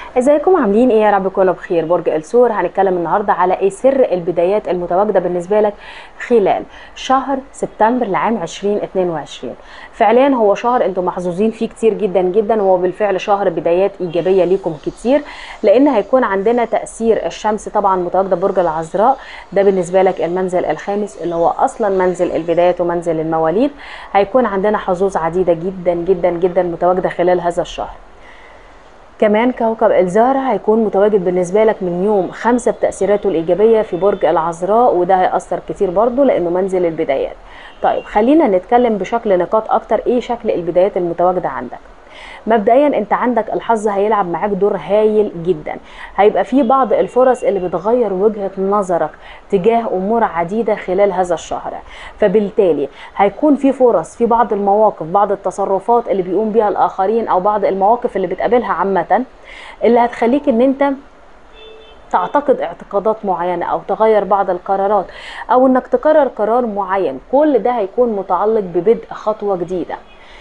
ازيكم عاملين ايه يا رب تكونوا بخير برج السور هنتكلم النهارده على ايه سر البدايات المتواجده بالنسبه لك خلال شهر سبتمبر لعام 2022 فعليا هو شهر انتم محظوظين فيه كتير جدا جدا وهو بالفعل شهر بدايات ايجابيه ليكم كتير لان هيكون عندنا تاثير الشمس طبعا متواجده برج العذراء ده بالنسبه لك المنزل الخامس اللي هو اصلا منزل البدايات ومنزل المواليد هيكون عندنا حظوظ عديده جدا جدا جدا متواجده خلال هذا الشهر كمان كوكب الزهرة هيكون متواجد بالنسبة لك من يوم خمسة بتأثيراته الإيجابية في برج العذراء وده هيأثر كتير برضه لأنه منزل البدايات طيب خلينا نتكلم بشكل نقاط أكتر إيه شكل البدايات المتواجدة عندك مبدئيا انت عندك الحظ هيلعب معاك دور هايل جدا هيبقى في بعض الفرص اللي بتغير وجهة نظرك تجاه امور عديدة خلال هذا الشهر فبالتالي هيكون في فرص في بعض المواقف بعض التصرفات اللي بيقوم بيها الاخرين او بعض المواقف اللي بتقابلها عامة اللي هتخليك ان انت تعتقد اعتقادات معينة أو تغير بعض القرارات أو إنك تقرر قرار معين كل ده هيكون متعلق ببدء خطوة جديدة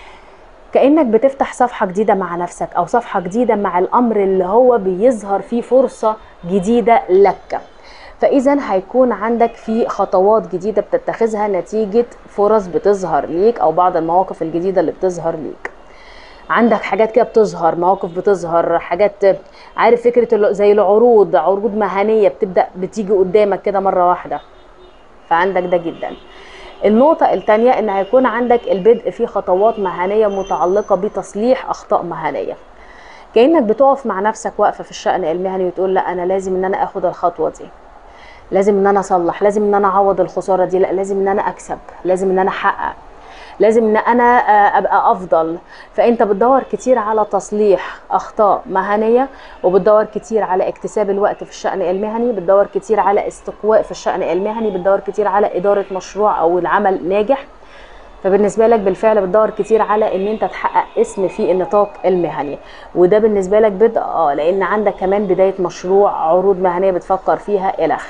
كانك بتفتح صفحه جديده مع نفسك او صفحه جديده مع الامر اللي هو بيظهر فيه فرصه جديده لك فاذا هيكون عندك في خطوات جديده بتتخذها نتيجه فرص بتظهر ليك او بعض المواقف الجديده اللي بتظهر ليك عندك حاجات كده بتظهر مواقف بتظهر حاجات عارف فكره زي العروض عروض مهنيه بتبدا بتيجي قدامك كده مره واحده فعندك ده جدا النقطة الثانية ان هيكون عندك البدء في خطوات مهنية متعلقة بتصليح اخطاء مهنية كأنك بتقف مع نفسك واقفة في الشأن المهني وتقول لا انا لازم ان انا اخد الخطوة دي لازم ان انا اصلح لازم ان انا اعوض الخسارة دي لا لازم ان انا اكسب لازم ان انا احقق لازم ان انا ابقى افضل فانت بتدور كتير على تصليح اخطاء مهنيه وبتدور كتير على اكتساب الوقت في الشان المهني بتدور كتير على استقواء في الشان المهني بتدور كتير على اداره مشروع او العمل ناجح فبالنسبه لك بالفعل بتدور كتير على ان انت تحقق اسم في النطاق المهني وده بالنسبه لك بدء اه لان عندك كمان بدايه مشروع عروض مهنيه بتفكر فيها الخ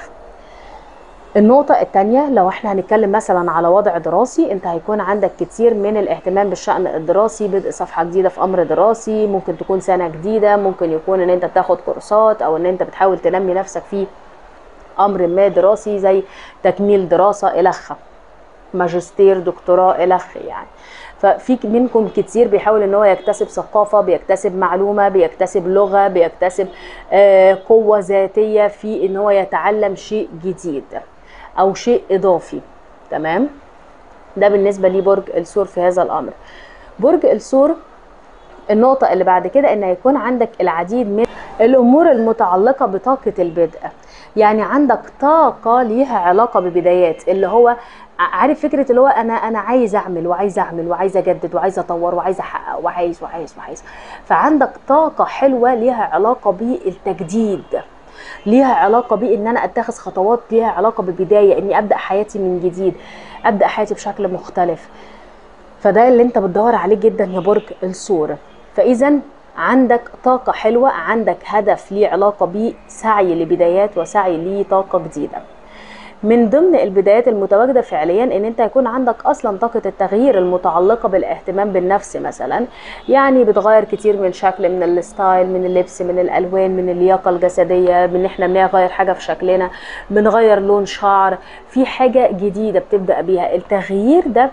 النقطة التانية لو احنا هنتكلم مثلا على وضع دراسي انت هيكون عندك كتير من الاهتمام بالشأن الدراسي بدء صفحة جديدة في امر دراسي ممكن تكون سنة جديدة ممكن يكون ان انت بتاخد كورسات او ان انت بتحاول تنمي نفسك في امر ما دراسي زي تكميل دراسة الخ ماجستير دكتوراه الخ يعني ففي منكم كتير بيحاول ان هو يكتسب ثقافه بيكتسب معلومه بيكتسب لغه بيكتسب آه قوه ذاتيه في ان هو يتعلم شيء جديد او شيء اضافي تمام ده بالنسبه لبرج الثور في هذا الامر برج الثور النقطة اللي بعد كده ان هيكون عندك العديد من الامور المتعلقة بطاقة البدء يعني عندك طاقة ليها علاقة ببدايات اللي هو عارف فكرة اللي هو انا انا عايز اعمل وعايز اعمل وعايز اجدد وعايز اطور وعايز احقق وعايز وعايز وعايز فعندك طاقة حلوة ليها علاقة بالتجديد ليها علاقه بان انا اتخذ خطوات ليها علاقه ببدايه اني ابدا حياتي من جديد ابدا حياتي بشكل مختلف فده اللي انت بتدور عليه جدا يا برج الثور فاذا عندك طاقة حلوة عندك هدف ليه علاقة بسعي لبدايات وسعي لطاقة جديدة من ضمن البدايات المتواجدة فعليا ان انت يكون عندك اصلا طاقة التغيير المتعلقة بالاهتمام بالنفس مثلا يعني بتغير كتير من شكل من الستايل من اللبس من الالوان من اللياقة الجسدية من احنا بنغير حاجة في شكلنا بنغير لون شعر في حاجة جديدة بتبدأ بيها التغيير ده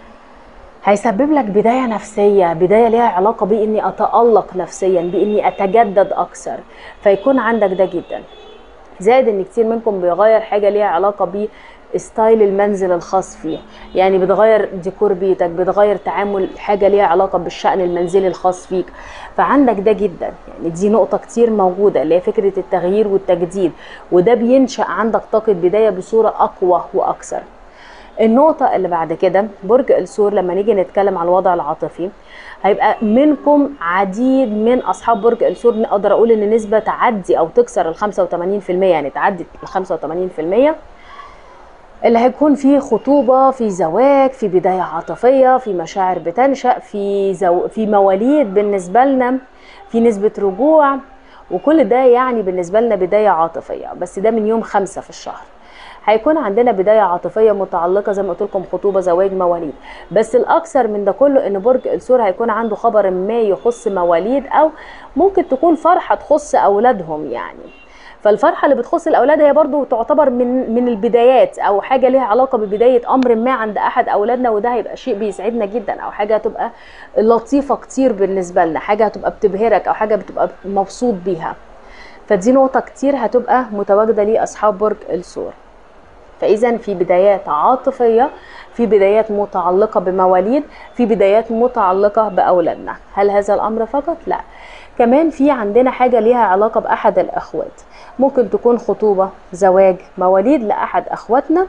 هيسبب لك بداية نفسية بداية ليها علاقة بإني أتألق نفسيا بإني أتجدد أكثر فيكون عندك ده جدا زائد ان كتير منكم بيغير حاجه ليها علاقه بستايل المنزل الخاص فيه يعني بتغير ديكور بيتك بتغير تعامل حاجه ليها علاقه بالشان المنزلي الخاص فيك فعندك ده جدا يعني دي نقطه كتير موجوده اللي هي فكره التغيير والتجديد وده بينشا عندك طاقه بدايه بصوره اقوى واكثر النقطة اللي بعد كده برج الثور لما نيجي نتكلم على الوضع العاطفي هيبقى منكم عديد من اصحاب برج الثور نقدر اقول ان نسبة تعدي او تكسر ال 85% يعني تعدي ال 85% اللي هيكون فيه خطوبة في زواج في بداية عاطفية في مشاعر بتنشأ في زو في مواليد بالنسبة لنا في نسبة رجوع وكل ده يعني بالنسبة لنا بداية عاطفية بس ده من يوم خمسة في الشهر هيكون عندنا بدايه عاطفيه متعلقه زي ما قلت لكم خطوبه زواج مواليد بس الاكثر من ده كله ان برج الثور هيكون عنده خبر ما يخص مواليد او ممكن تكون فرحه تخص اولادهم يعني فالفرحه اللي بتخص الاولاد هي برضو تعتبر من من البدايات او حاجه ليها علاقه ببدايه امر ما عند احد اولادنا وده هيبقى شيء بيسعدنا جدا او حاجه هتبقى لطيفه كتير بالنسبه لنا حاجه هتبقى بتبهرك او حاجه بتبقى مبسوط بيها فدي نقطه كتير هتبقى متواجده لاصحاب برج الثور فاذا في بدايات عاطفيه في بدايات متعلقه بمواليد في بدايات متعلقه باولادنا هل هذا الامر فقط لا كمان في عندنا حاجه ليها علاقه باحد الاخوات ممكن تكون خطوبه زواج مواليد لاحد اخواتنا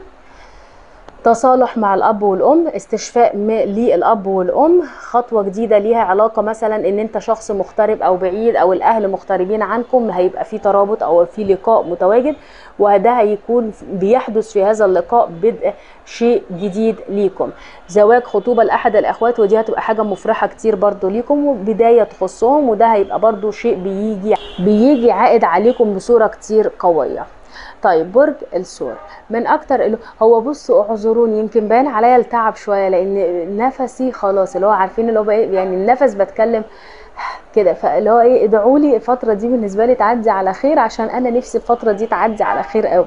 تصالح مع الاب والام استشفاء للاب والام خطوه جديده ليها علاقه مثلا ان انت شخص مغترب او بعيد او الاهل مغتربين عنكم هيبقى في ترابط او في لقاء متواجد وده هيكون بيحدث في هذا اللقاء بدء شيء جديد ليكم زواج خطوبه لاحد الاخوات ودي هتبقى حاجه مفرحه كتير برضو ليكم وبدايه تخصهم وده هيبقى برضو شيء بيجي بيجي عائد عليكم بصوره كتير قويه طيب برج الثور من اكتر هو بصوا اعذروني يمكن باين عليا التعب شويه لان نفسي خلاص اللي هو عارفين اللي هو يعني النفس بتكلم كده فاللي هو ايه ادعوا لي الفتره دي بالنسبه لي تعدي على خير عشان انا نفسي الفتره دي تعدي على خير قوي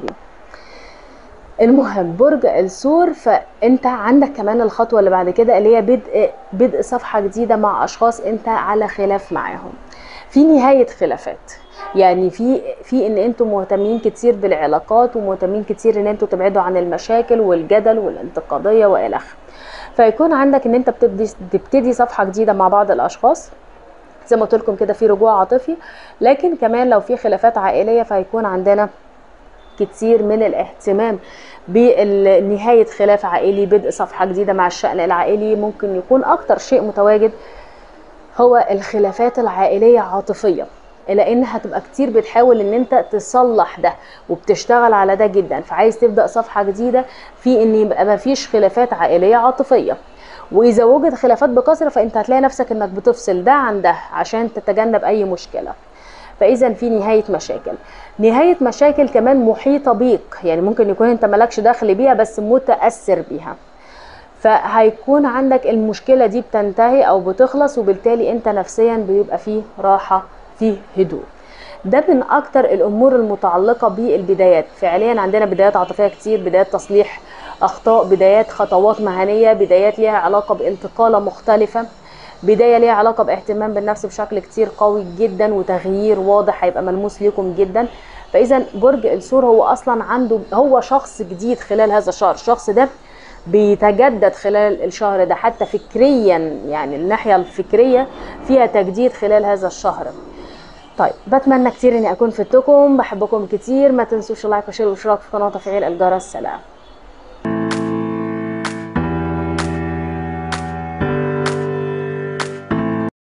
المهم برج الثور فانت عندك كمان الخطوه اللي بعد كده اللي هي بدء بدء صفحه جديده مع اشخاص انت على خلاف معاهم في نهايه خلافات يعني في في ان انتم مهتمين كتير بالعلاقات ومهتمين كتير ان انتم تبعدوا عن المشاكل والجدل والانتقاديه والى اخره فيكون عندك ان انت بتبدي تبتدي صفحه جديده مع بعض الاشخاص زي ما قلت لكم كده في رجوع عاطفي لكن كمان لو في خلافات عائليه فهيكون عندنا كتير من الاهتمام بنهاية خلاف عائلي بدء صفحة جديدة مع الشأن العائلي ممكن يكون أكتر شيء متواجد هو الخلافات العائلية عاطفية لان هتبقى كتير بتحاول ان انت تصلح ده وبتشتغل على ده جدا فعايز تبدا صفحه جديده في ان يبقى ما فيش خلافات عائليه عاطفيه واذا وجد خلافات بكثره فانت هتلاقي نفسك انك بتفصل ده عن ده عشان تتجنب اي مشكله فاذا في نهايه مشاكل نهايه مشاكل كمان محيطه بيك يعني ممكن يكون انت مالكش دخل بيها بس متاثر بيها فهيكون عندك المشكله دي بتنتهي او بتخلص وبالتالي انت نفسيا بيبقى فيه راحه فيه هدوء ده من اكتر الامور المتعلقه بالبدايات فعليا عندنا بدايات عاطفيه كتير بدايات تصليح اخطاء بدايات خطوات مهنيه بدايات ليها علاقه بانتقاله مختلفه بدايه ليها علاقه باهتمام بالنفس بشكل كتير قوي جدا وتغيير واضح هيبقى ملموس ليكم جدا فاذا برج الثور هو اصلا عنده هو شخص جديد خلال هذا الشهر الشخص ده بيتجدد خلال الشهر ده حتى فكريا يعني الناحيه الفكريه فيها تجديد خلال هذا الشهر طيب بتمنى كتير اني اكون فدتكم بحبكم كتير ما تنسوش اللايك وشير والاشتراك في القناه وتفعيل الجرس سلام